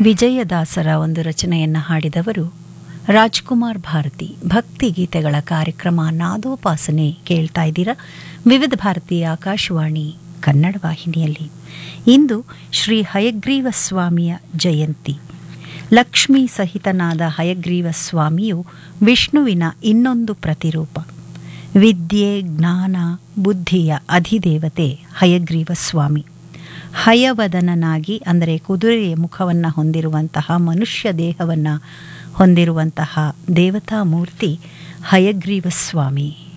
ವಿಜಯದಾಸರ ಒಂದು ರಚನೆಯನ್ನು ಹಾಡಿದವರು ರಾಜ್ಕುಮಾರ್ ಭಾರತಿ ಭಕ್ತಿ ಗೀತೆಗಳ ಕಾರ್ಯಕ್ರಮ ನಾದೋಪಾಸನೆ ಕೇಳ್ತಾ ಇದ್ದೀರಾ ವಿವಿಧ ಭಾರತೀಯ ಆಕಾಶವಾಣಿ ಕನ್ನಡ ವಾಹಿನಿಯಲ್ಲಿ ಇಂದು ಶ್ರೀ ಹಯಗ್ರೀವ ಸ್ವಾಮಿಯ ಜಯಂತಿ ಲಕ್ಷ್ಮೀ ಸಹಿತನಾದ ಹಯಗ್ರೀವ ಸ್ವಾಮಿಯು ವಿಷ್ಣುವಿನ ಇನ್ನೊಂದು ಪ್ರತಿರೂಪ ವಿದ್ಯೆ ಜ್ಞಾನ ಬುದ್ಧಿಯ ಅಧಿದೇವತೆ ಹಯಗ್ರೀವ ಸ್ವಾಮಿ ಹಯವದನನಾಗಿ ಅಂದರೆ ಕುದುರೆಯ ಮುಖವನ್ನು ಹೊಂದಿರುವಂತಹ ಮನುಷ್ಯ ದೇಹವನ್ನು ಹೊಂದಿರುವಂತಹ ದೇವತಾ ಮೂರ್ತಿ ಹಯಗ್ರೀವ ಸ್ವಾಮಿ